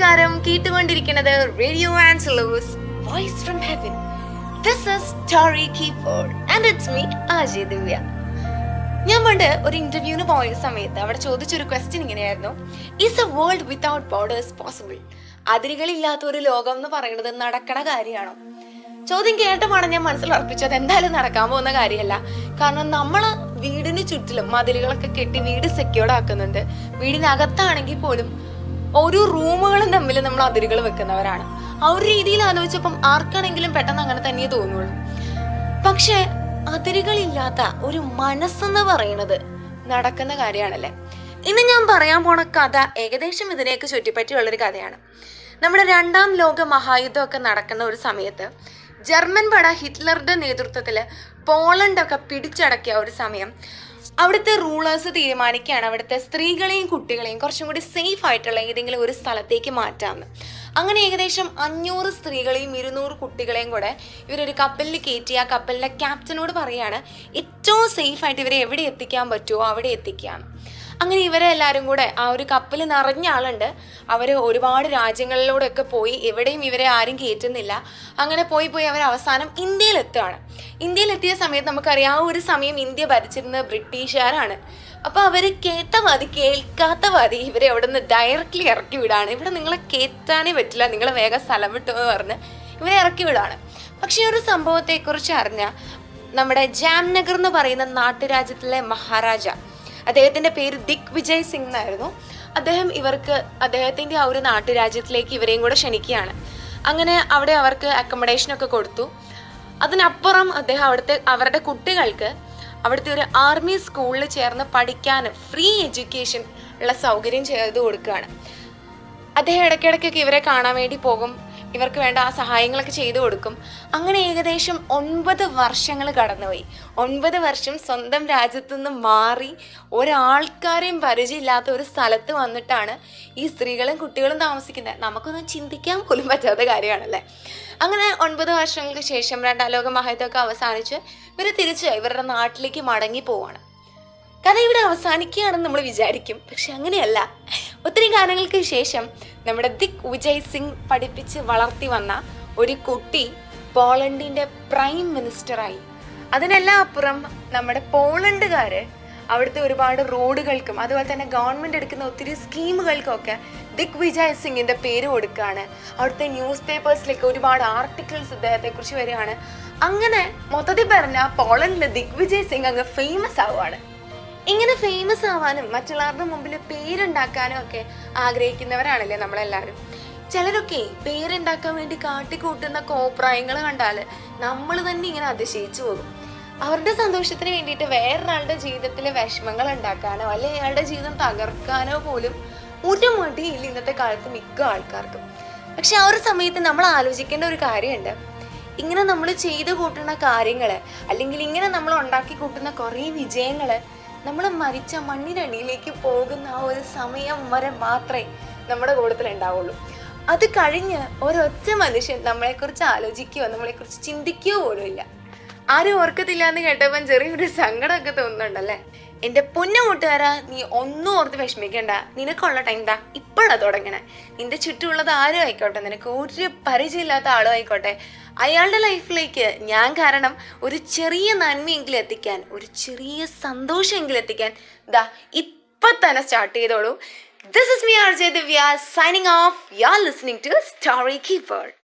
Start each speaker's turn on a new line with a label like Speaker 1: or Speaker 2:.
Speaker 1: നമസ്കാരം കേട്ടുകൊണ്ടിരിക്കുന്നത് റേഡിയോ ആൻസലോസ് voice from heaven this is story keeper and it's me R J Divya ഞാൻ പണ്ട് ഒരു ഇന്റർവ്യൂവിന് പോയ സമയത്ത് അവിടെ ചോദിച്ചൊരു ക്വസ്റ്റ്യൻ ഇങ്ങനെയായിരുന്നു is a world without borders possible അതിരുകളില്ലാത്ത ഒരു ലോകം എന്ന് പറയുന്നത് നടക്കണ കാര്യമാണോ ചോദ്യം കേട്ടപാടെ ഞാൻ മനസ്സിലുറപ്പിച്ചു അത് എന്തായാലും നടക്കാൻ പോകുന്ന കാര്യമല്ല കാരണം നമ്മൾ വീടിന് ചുറ്റിലും മതിലുകളൊക്കെ കെട്ടി വീട് സെക്യൂർഡ് ആക്കുന്നുണ്ട് വീടിനകത്താണെങ്കിൽ പോലും ഓരോ റൂമുകളും തമ്മിൽ നമ്മൾ അതിരുകൾ വെക്കുന്നവരാണ് ആ ഒരു രീതിയിൽ ആലോചിച്ചപ്പം ആർക്കാണെങ്കിലും പെട്ടെന്ന് അങ്ങനെ തന്നെ തോന്നുള്ളൂ പക്ഷെ അതിരുകളില്ലാത്ത ഒരു മനസ്സെന്ന് പറയുന്നത് നടക്കുന്ന കാര്യമാണല്ലേ ഇന്ന് ഞാൻ പറയാൻ പോണ കഥ ഏകദേശം ഇതിനെയൊക്കെ ചുറ്റിപ്പറ്റിയുള്ളൊരു കഥയാണ് നമ്മുടെ രണ്ടാം ലോക മഹായുദ്ധമൊക്കെ നടക്കുന്ന ഒരു സമയത്ത് ജർമ്മൻ പട ഹിറ്റ്ലറുടെ നേതൃത്വത്തിൽ പോളണ്ടൊക്കെ പിടിച്ചടക്കിയ ഒരു സമയം അവിടുത്തെ റൂളേഴ്സ് തീരുമാനിക്കുകയാണ് അവിടുത്തെ സ്ത്രീകളെയും കുട്ടികളെയും കുറച്ചും കൂടി സേഫ് ആയിട്ടുള്ള ഏതെങ്കിലും ഒരു സ്ഥലത്തേക്ക് മാറ്റാമെന്ന് അങ്ങനെ ഏകദേശം അഞ്ഞൂറ് സ്ത്രീകളെയും ഇരുന്നൂറ് കുട്ടികളെയും കൂടെ ഇവരൊരു കപ്പലിൽ കയറ്റി ആ കപ്പലിലെ ക്യാപ്റ്റനോട് പറയാണ് ഏറ്റവും സേഫ് ആയിട്ട് ഇവരെ എവിടെ എത്തിക്കാൻ പറ്റുമോ അവിടെ എത്തിക്കുകയാണ് അങ്ങനെ ഇവരെ എല്ലാവരും കൂടെ ആ ഒരു കപ്പൽ നിറഞ്ഞ ആളുണ്ട് അവർ ഒരുപാട് രാജ്യങ്ങളിലൂടെയൊക്കെ പോയി എവിടെയും ഇവരെ ആരും കയറ്റുന്നില്ല അങ്ങനെ പോയി പോയി അവർ അവസാനം ഇന്ത്യയിൽ എത്തുകയാണ് ഇന്ത്യയിൽ എത്തിയ സമയത്ത് നമുക്കറിയാം ആ ഒരു സമയം ഇന്ത്യ ഭരിച്ചിരുന്നത് ബ്രിട്ടീഷുകാരാണ് അപ്പോൾ അവർ കേട്ട മതി കേൾക്കാത്ത മതി ഇവരെ അവിടെ നിന്ന് ഡയറക്റ്റ്ലി ഇറക്കി വിടാണ് ഇവിടെ നിങ്ങളെ കയറ്റാനേ പറ്റില്ല നിങ്ങൾ വേഗം സ്ഥലം വിട്ടു എന്ന് പറഞ്ഞ് ഇവരെ ഇറക്കി വിടാണ് പക്ഷേ ഈ ഒരു സംഭവത്തെക്കുറിച്ച് അറിഞ്ഞ നമ്മുടെ ജാംനഗർ എന്ന് പറയുന്ന നാട്ടുരാജ്യത്തിലെ മഹാരാജ അദ്ദേഹത്തിന്റെ പേര് ദിഗ് വിജയ് സിംഗ് എന്നായിരുന്നു അദ്ദേഹം ഇവർക്ക് അദ്ദേഹത്തിന്റെ ആ ഒരു നാട്ടുരാജ്യത്തിലേക്ക് ഇവരെയും കൂടെ ക്ഷണിക്കുകയാണ് അങ്ങനെ അവിടെ അവർക്ക് അക്കോമഡേഷൻ ഒക്കെ കൊടുത്തു അതിനപ്പുറം അദ്ദേഹം അവിടുത്തെ അവരുടെ കുട്ടികൾക്ക് അവിടുത്തെ ഒരു ആർമി സ്കൂളിൽ ചേർന്ന് പഠിക്കാൻ ഫ്രീ എഡ്യൂക്കേഷൻ ഉള്ള സൗകര്യം ചെയ്തു കൊടുക്കുകയാണ് അദ്ദേഹം ഇടയ്ക്കിടയ്ക്കൊക്കെ ഇവരെ കാണാൻ വേണ്ടി പോകും ഇവർക്ക് വേണ്ട ആ സഹായങ്ങളൊക്കെ ചെയ്തു കൊടുക്കും അങ്ങനെ ഏകദേശം ഒൻപത് വർഷങ്ങൾ കടന്നുപോയി ഒൻപത് വർഷം സ്വന്തം രാജ്യത്തു നിന്ന് മാറി ഒരാൾക്കാരെയും പരിചയമില്ലാത്ത ഒരു സ്ഥലത്ത് വന്നിട്ടാണ് ഈ സ്ത്രീകളും കുട്ടികളും താമസിക്കുന്നത് നമുക്കൊന്നും ചിന്തിക്കാൻ പോലും പറ്റാത്ത കാര്യമാണല്ലേ അങ്ങനെ ഒൻപത് വർഷങ്ങൾക്ക് ശേഷം രണ്ടാം ലോക മഹായുദ്ധമൊക്കെ അവസാനിച്ച് ഇവർ തിരിച്ച് ഇവരുടെ നാട്ടിലേക്ക് മടങ്ങി പോവാണ് കഥ ഇവിടെ അവസാനിക്കുകയാണെന്ന് നമ്മൾ വിചാരിക്കും പക്ഷെ അങ്ങനെയല്ല ഒത്തിരി കാലങ്ങൾക്ക് ശേഷം നമ്മുടെ ദിക് വിജയ് സിംഗ് പഠിപ്പിച്ച് വളർത്തി വന്ന ഒരു കുട്ടി പോളണ്ടിന്റെ പ്രൈം മിനിസ്റ്ററായി അതിനെല്ലാം അപ്പുറം നമ്മുടെ പോളണ്ടുകാര് അവിടുത്തെ ഒരുപാട് റോഡുകൾക്കും അതുപോലെ തന്നെ ഗവൺമെന്റ് എടുക്കുന്ന ഒത്തിരി സ്കീമുകൾക്കൊക്കെ ദിഗ് വിജയ് സിംഗിന്റെ പേര് കൊടുക്കുകയാണ് അവിടുത്തെ ന്യൂസ് പേപ്പേഴ്സിലേക്ക് ഒരുപാട് ആർട്ടിക്കിൾസ് ഇദ്ദേഹത്തെ കുറിച്ച് വരികയാണ് അങ്ങനെ മൊത്തത്തിൽ പറഞ്ഞ പോളണ്ടിലെ ദിഗ് വിജയ് സിംഗ് അങ്ങ് ഫേമസ് ആവുകയാണ് ഇങ്ങനെ ഫേമസ് ആവാനും മറ്റുള്ളവരുടെ മുമ്പിൽ പേരുണ്ടാക്കാനും ഒക്കെ ആഗ്രഹിക്കുന്നവരാണല്ലേ നമ്മളെല്ലാവരും ചിലരൊക്കെ പേരുണ്ടാക്കാൻ വേണ്ടി കാട്ടിക്കൂട്ടുന്ന കോപ്രായങ്ങൾ കണ്ടാൽ നമ്മൾ തന്നെ ഇങ്ങനെ അതിശയിച്ചു പോകും അവരുടെ സന്തോഷത്തിന് വേണ്ടിയിട്ട് വേറൊരാളുടെ ജീവിതത്തിലെ വിഷമങ്ങൾ ഉണ്ടാക്കാനോ അല്ലെ അയാളുടെ ജീവിതം തകർക്കാനോ പോലും ഒരു മടിയില്ല ഇന്നത്തെ കാലത്ത് മിക്ക ആൾക്കാർക്കും പക്ഷെ ആ ഒരു സമയത്ത് നമ്മൾ ആലോചിക്കേണ്ട ഒരു കാര്യമുണ്ട് ഇങ്ങനെ നമ്മൾ ചെയ്തു കൂട്ടുന്ന കാര്യങ്ങൾ അല്ലെങ്കിൽ ഇങ്ങനെ നമ്മൾ ഉണ്ടാക്കി കൂട്ടുന്ന കുറേ വിജയങ്ങൾ നമ്മൾ മരിച്ച മണ്ണിനടിയിലേക്ക് പോകുന്ന ആ ഒരു സമയം വരെ മാത്രമേ നമ്മുടെ കൂട്ടത്തിൽ ഉണ്ടാവുള്ളൂ അത് കഴിഞ്ഞ് ഒരൊറ്റ മനുഷ്യൻ നമ്മളെക്കുറിച്ച് ആലോചിക്കുകയോ നമ്മളെക്കുറിച്ച് ചിന്തിക്കുകയോ പോലും ഇല്ല ആരും ഓർക്കത്തില്ല എന്ന് കേട്ടപ്പം ചെറിയൊരു സങ്കടമൊക്കെ തോന്നുന്നുണ്ടല്ലേ എൻ്റെ പൊന്നു കൂട്ടുകാരാ നീ ഒന്നും ഓർത്ത് വിഷമിക്കണ്ട നിനക്കുള്ള ടൈം ദാ ഇപ്പോഴാ തുടങ്ങണേ നിന്റെ ചുറ്റുമുള്ളത് ആരും ആയിക്കോട്ടെ നിനക്ക് ഒരു പരിചയമില്ലാത്ത ആളും ആയിക്കോട്ടെ അയാളുടെ ലൈഫിലേക്ക് ഞാൻ കാരണം ഒരു ചെറിയ നന്മയെങ്കിലും എത്തിക്കാൻ ഒരു ചെറിയ സന്തോഷമെങ്കിലും എത്തിക്കാൻ ദാ ഇപ്പൊ തന്നെ സ്റ്റാർട്ട് ചെയ്തോളൂ this is me R J Divya signing off you are listening to story keeper